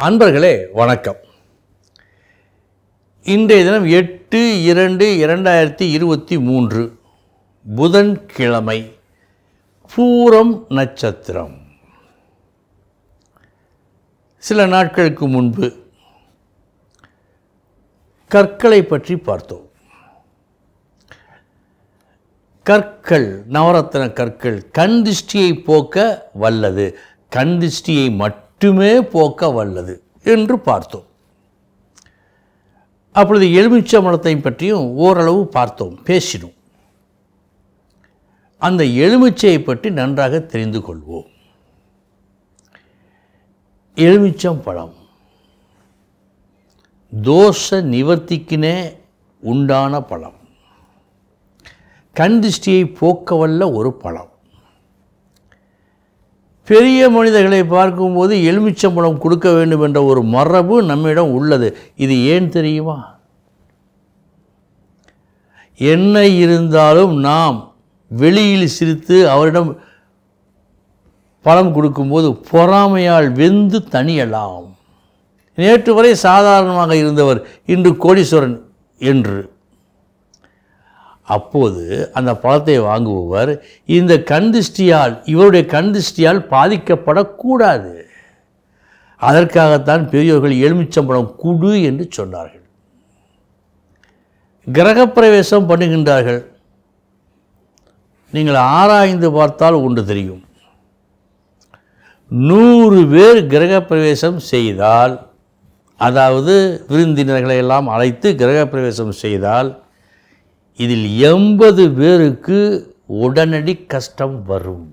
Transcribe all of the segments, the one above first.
அன்பர்களே வணக்கம் இன்றைய தினம் எட்டு இரண்டு இரண்டாயிரத்தி இருபத்தி மூன்று புதன்கிழமை பூரம் நட்சத்திரம் சில நாட்களுக்கு முன்பு கற்களை பற்றி பார்த்தோம் கற்கள் நவரத்ன கற்கள் கண் திருஷ்டியை போக்க வல்லது கண் திருஷ்டியை மட்டுமே போக்க வல்லது என்று பார்த்தோம் அப்பொழுது எலுமிச்சம்பழத்தை பற்றியும் ஓரளவு பார்த்தோம் பேசினோம் அந்த எலுமிச்சையை பற்றி நன்றாக தெரிந்து கொள்வோம் எலுமிச்சம்பழம் தோஷ நிவர்த்திக்குனே உண்டான பழம் கண் திருஷ்டியை போக்க வல்ல ஒரு பழம் பெரிய மனிதர்களை பார்க்கும்போது எலுமிச்சம்பழம் கொடுக்க வேண்டும் என்ற ஒரு மரபு நம்மிடம் உள்ளது இது ஏன் தெரியுமா என்ன இருந்தாலும் நாம் வெளியில் சிரித்து அவரிடம் பழம் கொடுக்கும்போது பொறாமையால் வெந்து தணியலாம் நேற்று வரை சாதாரணமாக இருந்தவர் இன்று கோடீஸ்வரன் என்று அப்போது அந்த பழத்தை வாங்குபவர் இந்த கண்திஷ்டியால் இவருடைய கண்திஷ்டியால் பாதிக்கப்படக்கூடாது அதற்காகத்தான் பெரியோர்கள் எலுமிச்சம்பழம் குடு என்று சொன்னார்கள் கிரகப்பிரவேசம் பண்ணுகின்றார்கள் நீங்கள் ஆராய்ந்து பார்த்தால் ஒன்று தெரியும் நூறு பேர் கிரகப்பிரவேசம் செய்தால் அதாவது விருந்தினர்களை எல்லாம் அழைத்து கிரகப்பிரவேசம் செய்தால் இதில் எண்பது பேருக்கு உடனடி கஷ்டம் வரும்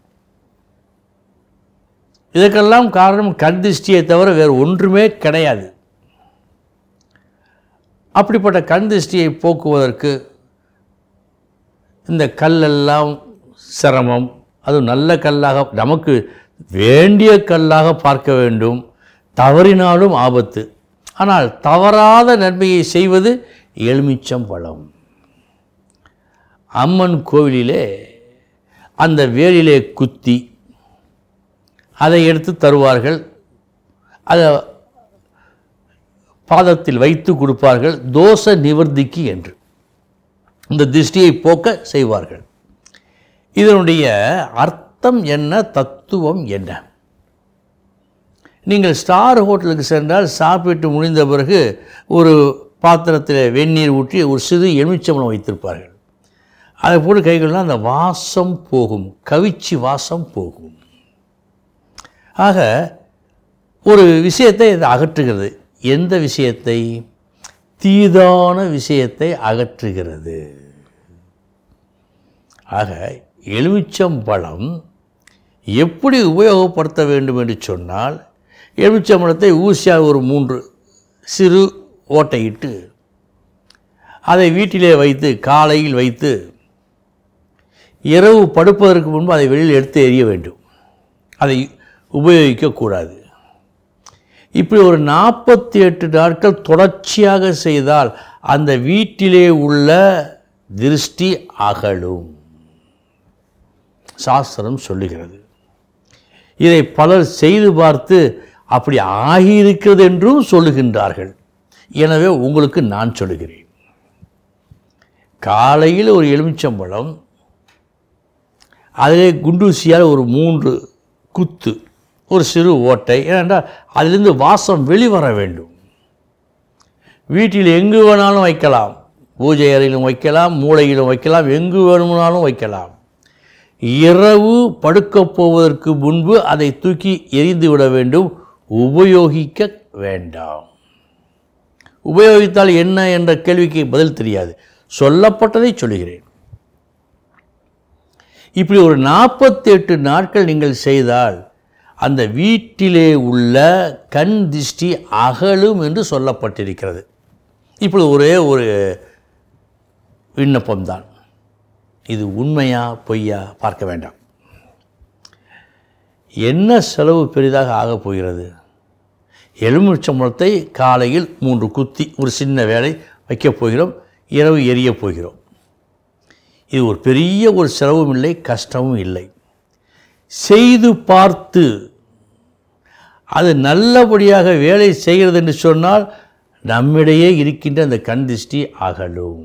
இதற்கெல்லாம் காரணம் கண் திருஷ்டியை தவிர வேறு ஒன்றுமே கிடையாது அப்படிப்பட்ட கண் திருஷ்டியை போக்குவதற்கு இந்த கல்லெல்லாம் சிரமம் அது நல்ல கல்லாக நமக்கு வேண்டிய கல்லாக பார்க்க வேண்டும் தவறினாலும் ஆபத்து ஆனால் தவறாத நன்மையை செய்வது எலுமிச்சம்பழம் அம்மன் கோவிலிலே அந்த வேலிலே குத்தி அதை எடுத்து தருவார்கள் அதை பாதத்தில் வைத்து கொடுப்பார்கள் தோஷ நிவர்த்திக்கு என்று இந்த திருஷ்டியை போக்க செய்வார்கள் இதனுடைய அர்த்தம் என்ன தத்துவம் என்ன நீங்கள் ஸ்டார் ஹோட்டலுக்கு சென்றால் சாப்பிட்டு முடிந்த பிறகு ஒரு பாத்திரத்தில் வெந்நீர் ஊற்றி ஒரு சிறு எலுமிச்சம்பழம் வைத்திருப்பார்கள் அதை போட்டு கைகள்லாம் அந்த வாசம் போகும் கவிச்சி வாசம் போகும் ஆக ஒரு விஷயத்தை இது அகற்றுகிறது எந்த விஷயத்தை தீதான விஷயத்தை அகற்றுகிறது ஆக எலுமிச்சம்பழம் எப்படி உபயோகப்படுத்த வேண்டும் என்று சொன்னால் எலுமிச்சம்பழத்தை ஊசியாக ஒரு மூன்று சிறு ஓட்டையிட்டு அதை வீட்டிலே வைத்து காலையில் வைத்து இரவு படுப்பதற்கு முன்பு அதை வெளியில் எடுத்து எறிய வேண்டும் அதை உபயோகிக்கக்கூடாது இப்படி ஒரு நாற்பத்தி எட்டு நாட்கள் தொடர்ச்சியாக செய்தால் அந்த வீட்டிலே உள்ள திருஷ்டி அகலும் சாஸ்திரம் சொல்லுகிறது இதை பலர் செய்து பார்த்து அப்படி ஆகியிருக்கிறது என்றும் சொல்லுகின்றார்கள் எனவே உங்களுக்கு நான் சொல்லுகிறேன் காலையில் ஒரு எலுமிச்சம்பழம் அதிலே குண்டூசியால் ஒரு மூன்று குத்து ஒரு சிறு ஓட்டை ஏனென்றால் அதிலிருந்து வாசம் வெளிவர வேண்டும் வீட்டில் எங்கு வேணாலும் வைக்கலாம் பூஜை அறையிலும் வைக்கலாம் மூளையிலும் வைக்கலாம் எங்கு வேணுமானாலும் வைக்கலாம் இரவு படுக்கப் போவதற்கு முன்பு அதை தூக்கி எரிந்து விட வேண்டும் உபயோகிக்க வேண்டாம் உபயோகித்தால் என்ன என்ற கேள்விக்கு பதில் தெரியாது சொல்லப்பட்டதை சொல்கிறேன் இப்படி ஒரு நாற்பத்தி எட்டு நாட்கள் நீங்கள் செய்தால் அந்த வீட்டிலே உள்ள கண் திருஷ்டி அகலும் என்று சொல்லப்பட்டிருக்கிறது இப்பொழுது ஒரே ஒரு விண்ணப்பம்தான் இது உண்மையா பொய்யா பார்க்க வேண்டாம் என்ன செலவு பெரிதாக ஆகப் போகிறது எலுமிச்சம்பழத்தை காலையில் மூன்று குத்தி ஒரு சின்ன வேலை வைக்கப் போகிறோம் இரவு எரியப் போகிறோம் இது ஒரு பெரிய ஒரு செலவும் இல்லை கஷ்டமும் இல்லை செய்து பார்த்து அது நல்லபடியாக வேலை செய்கிறது என்று சொன்னால் நம்மிடையே இருக்கின்ற அந்த கண் திருஷ்டி அகலும்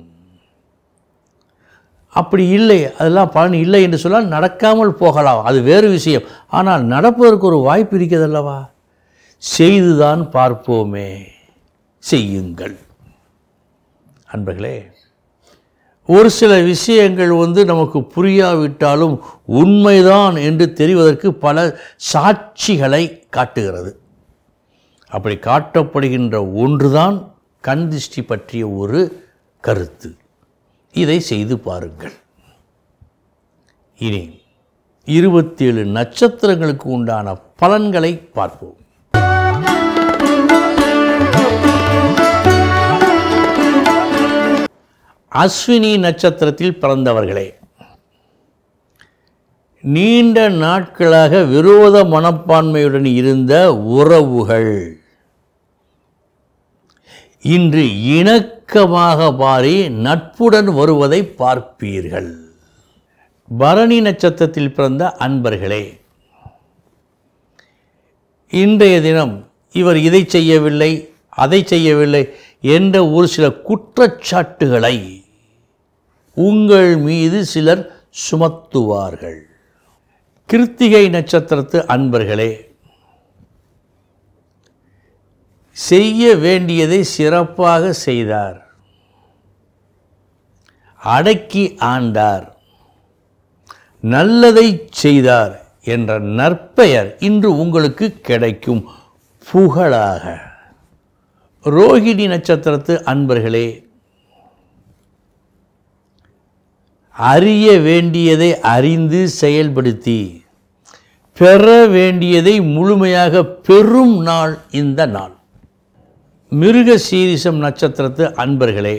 அப்படி இல்லை அதெல்லாம் பலன் இல்லை என்று சொன்னால் நடக்காமல் போகலாம் அது வேறு விஷயம் ஆனால் நடப்பதற்கு ஒரு வாய்ப்பு இருக்கிறது அல்லவா செய்துதான் பார்ப்போமே செய்யுங்கள் அன்பர்களே ஒரு சில விஷயங்கள் வந்து நமக்கு புரியாவிட்டாலும் உண்மைதான் என்று தெரிவதற்கு பல சாட்சிகளை காட்டுகிறது அப்படி காட்டப்படுகின்ற ஒன்றுதான் கண் திருஷ்டி பற்றிய ஒரு கருத்து இதை செய்து பாருங்கள் இனி இருபத்தேழு நட்சத்திரங்களுக்கு உண்டான பலன்களை பார்ப்போம் அஸ்வினி நட்சத்திரத்தில் பிறந்தவர்களே நீண்ட நாட்களாக விரோத மனப்பான்மையுடன் இருந்த உறவுகள் இன்று இணக்கமாக மாறி நட்புடன் வருவதை பார்ப்பீர்கள் பரணி நட்சத்திரத்தில் பிறந்த அன்பர்களே இன்றைய தினம் இவர் இதை செய்யவில்லை அதை செய்யவில்லை என்ற ஒரு சில குற்றச்சாட்டுகளை உங்கள் மீது சிலர் சுமத்துவார்கள் கிருத்திகை நட்சத்திரத்து அன்பர்களே செய்ய வேண்டியதை சிறப்பாக செய்தார் அடக்கி ஆண்டார் நல்லதை செய்தார் என்ற நற்பெயர் இன்று உங்களுக்கு கிடைக்கும் புகழாக ரோகிணி நட்சத்திரத்து அன்பர்களே அறிய வேண்டியதை அறிந்து செயல்படுத்தி பெற வேண்டியதை முழுமையாக பெறும் நாள் இந்த நாள் மிருக சீரிசம் நட்சத்திரத்து அன்பர்களே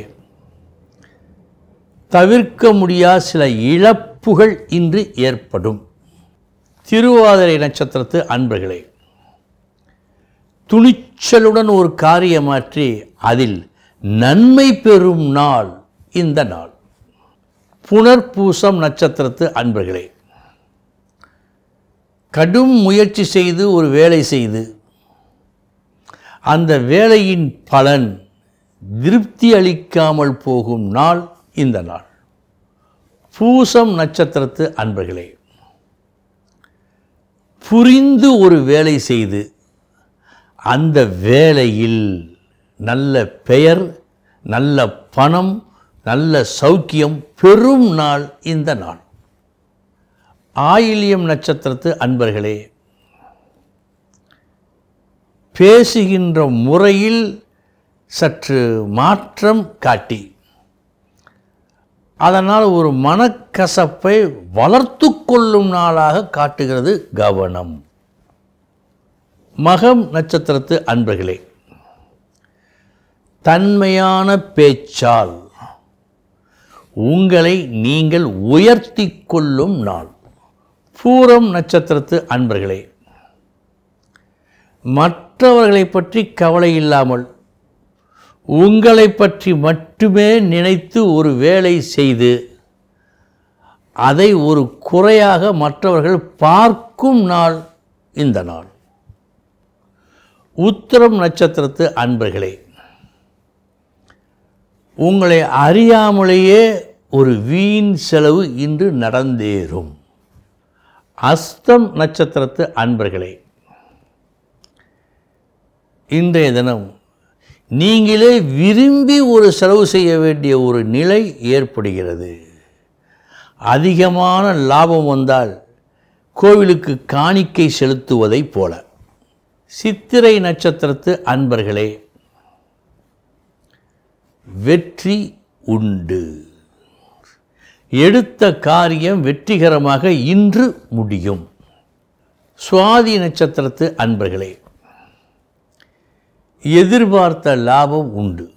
தவிர்க்க முடியாத சில இழப்புகள் இன்று ஏற்படும் திருவாதிரை நட்சத்திரத்து அன்பர்களே துணிச்சலுடன் ஒரு காரியமாற்றி அதில் நன்மை பெறும் நாள் இந்த நாள் புனர்பூசம் நட்சத்திரத்து அன்பர்களே கடும் முயற்சி செய்து ஒரு வேலை செய்து அந்த வேலையின் பலன் திருப்தி அளிக்காமல் போகும் நாள் இந்த நாள் பூசம் நட்சத்திரத்து அன்பர்களே புரிந்து ஒரு வேலை செய்து அந்த வேலையில் நல்ல பெயர் நல்ல பணம் நல்ல சௌக்கியம் பெரும் நாள் இந்த நாள் ஆயில்யம் நட்சத்திரத்து அன்பர்களே பேசுகின்ற முறையில் சற்று மாற்றம் காட்டி அதனால் ஒரு மனக்கசப்பை வளர்த்து கொள்ளும் நாளாக காட்டுகிறது கவனம் மகம் நட்சத்திரத்து அன்பர்களே தன்மையான பேச்சால் உங்களை நீங்கள் உயர்த்தி கொள்ளும் நாள் பூரம் நட்சத்திரத்து அன்பர்களே மற்றவர்களை பற்றி கவலை இல்லாமல் உங்களை பற்றி மட்டுமே நினைத்து ஒரு வேலை செய்து அதை ஒரு குறையாக மற்றவர்கள் பார்க்கும் நாள் இந்த நாள் உத்திரம் நட்சத்திரத்து அன்பர்களே உங்களை அறியாமலேயே ஒரு வீண் செலவு இன்று நடந்தேறும் அஸ்தம் நட்சத்திரத்து அன்பர்களே இன்றைய தினம் நீங்களே விரும்பி ஒரு செலவு செய்ய வேண்டிய ஒரு நிலை ஏற்படுகிறது அதிகமான லாபம் வந்தால் கோவிலுக்கு காணிக்கை செலுத்துவதைப் போல சித்திரை நட்சத்திரத்து அன்பர்களே வெற்றி உண்டு எடுத்த காரியம் வெற்றிகரமாக இன்று முடியும் சுவாதி நட்சத்திரத்து அன்பர்களே எதிர்பார்த்த லாபம் உண்டு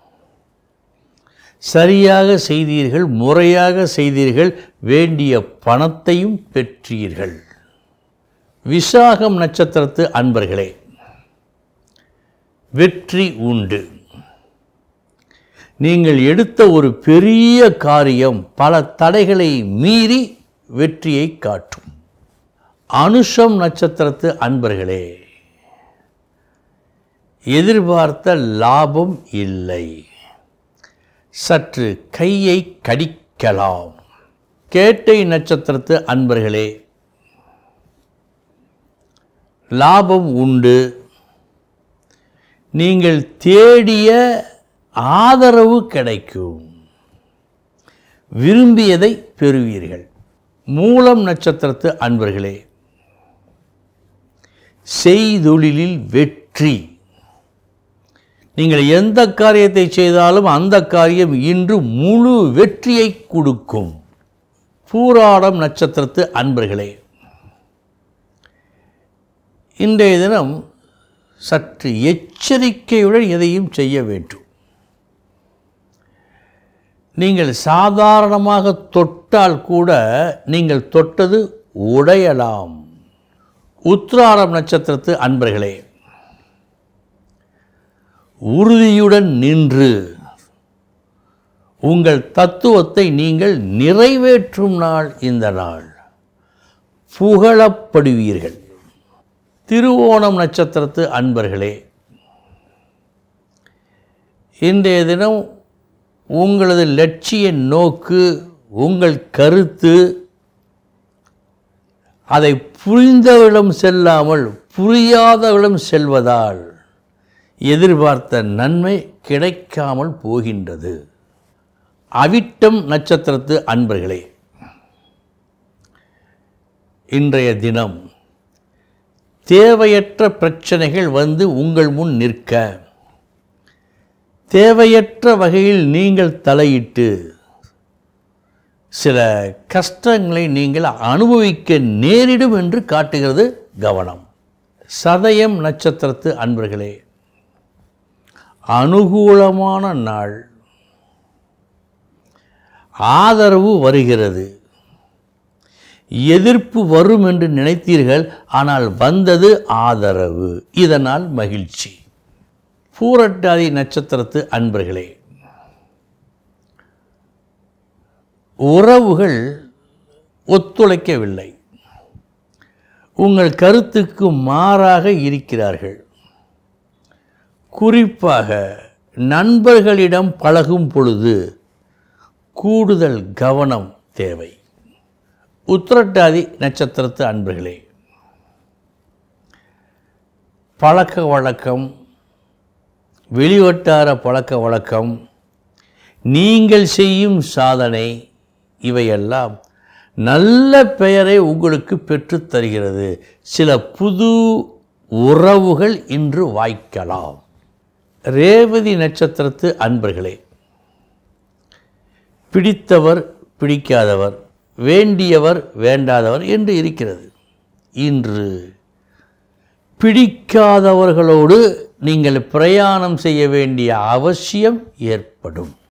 சரியாக செய்தீர்கள் முறையாக செய்தீர்கள் வேண்டிய பணத்தையும் பெற்றீர்கள் விசாகம் நட்சத்திரத்து அன்பர்களே வெற்றி உண்டு நீங்கள் எடுத்த ஒரு பெரிய காரியம் பல தடைகளை மீறி வெற்றியை காட்டும் அனுஷம் நட்சத்திரத்து அன்பர்களே எதிர்பார்த்த லாபம் இல்லை சற்று கையை கடிக்கலாம் கேட்டை நட்சத்திரத்து அன்பர்களே லாபம் உண்டு நீங்கள் தேடிய ஆதரவு கிடைக்கும் விரும்பியதை பெறுவீர்கள் மூலம் நட்சத்திரத்து அன்பர்களே செய்தொழிலில் வெற்றி நீங்கள் எந்த காரியத்தை செய்தாலும் அந்த காரியம் இன்று முழு வெற்றியை கொடுக்கும் பூராடம் நட்சத்திரத்து அன்பர்களே இன்றைய தினம் சற்று எச்சரிக்கையுடன் எதையும் செய்ய வேண்டும் நீங்கள் சாதாரணமாக தொட்டால் கூட நீங்கள் தொட்டது உடையலாம் உத்ராடம் நட்சத்திரத்து அன்பர்களே உறுதியுடன் நின்று உங்கள் தத்துவத்தை நீங்கள் நிறைவேற்றும் நாள் இந்த நாள் புகழப்படுவீர்கள் திருவோணம் நட்சத்திரத்து அன்பர்களே இன்றைய தினம் உங்களது லட்சிய நோக்கு உங்கள் கருத்து அதை புரிந்தவரிடம் செல்லாமல் புரியாதவரிடம் செல்வதால் எதிர்பார்த்த நன்மை கிடைக்காமல் போகின்றது அவிட்டம் நட்சத்திரத்து அன்பர்களே இன்றைய தினம் தேவையற்ற பிரச்சனைகள் வந்து உங்கள் முன் நிற்க தேவையற்ற வகையில் நீங்கள் தலையிட்டு சில கஷ்டங்களை நீங்கள் அனுபவிக்க நேரிடும் என்று காட்டுகிறது கவனம் சதயம் நட்சத்திரத்து அன்பர்களே அனுகூலமான நாள் ஆதரவு வருகிறது எதிர்ப்பு வரும் என்று நினைத்தீர்கள் ஆனால் வந்தது ஆதரவு இதனால் மகிழ்ச்சி பூரட்டாதி நட்சத்திரத்து அன்பர்களே உறவுகள் ஒத்துழைக்கவில்லை உங்கள் கருத்துக்கு மாறாக இருக்கிறார்கள் குறிப்பாக நண்பர்களிடம் பழகும் பொழுது கூடுதல் கவனம் தேவை உத்திரட்டாதி நட்சத்திரத்து அன்பர்களே பழக்க வழக்கம் வெளிவட்டார பழக்க வழக்கம் நீங்கள் செய்யும் சாதனை இவையெல்லாம் நல்ல பெயரை உங்களுக்கு பெற்றுத் தருகிறது சில புது உறவுகள் இன்று வாய்க்கலாம் ரேவதி நட்சத்திரத்து அன்பர்களே பிடித்தவர் பிடிக்காதவர் வேண்டியவர் வேண்டாதவர் என்று இருக்கிறது இன்று பிடிக்காதவர்களோடு நீங்கள் பிரயாணம் செய்ய வேண்டிய அவசியம் ஏற்படும்